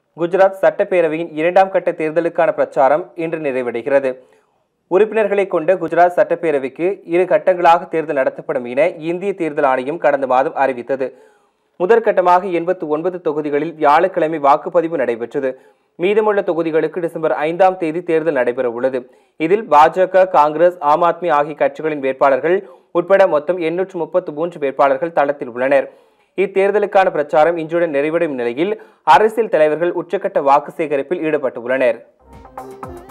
குஜராத் சட்டப்பேரவையின் இரண்டாம் கட்ட தேர்தலுக்கான பிரச்சாரம் இன்று நிறைவடைகிறது உறுப்பினர்களை கொண்ட குஜராத் சட்டப்பேரவைக்கு இரு கட்டங்களாக தேர்தல் நடத்தப்படும் என இந்திய தேர்தல் ஆணையம் கடந்த மாதம் அறிவித்தது முதற்கட்டமாக எண்பத்து ஒன்பது தொகுதிகளில் வியாழக்கிழமை வாக்குப்பதிவு நடைபெற்றது மீதமுள்ள தொகுதிகளுக்கு டிசம்பர் ஐந்தாம் தேதி தேர்தல் நடைபெற உள்ளது இதில் பாஜக காங்கிரஸ் ஆம் ஆத்மி ஆகிய கட்சிகளின் வேட்பாளர்கள் உட்பட மொத்தம் எண்ணூற்று முப்பத்து மூன்று வேட்பாளர்கள் தளத்தில் உள்ளனர் இத்தேர்தலுக்கான பிரச்சாரம் இன்றுடன் நிறைவடையும் நிலையில் அரசியல் தலைவர்கள் உச்சக்கட்ட வாக்கு சேகரிப்பில் ஈடுபட்டுள்ளனர்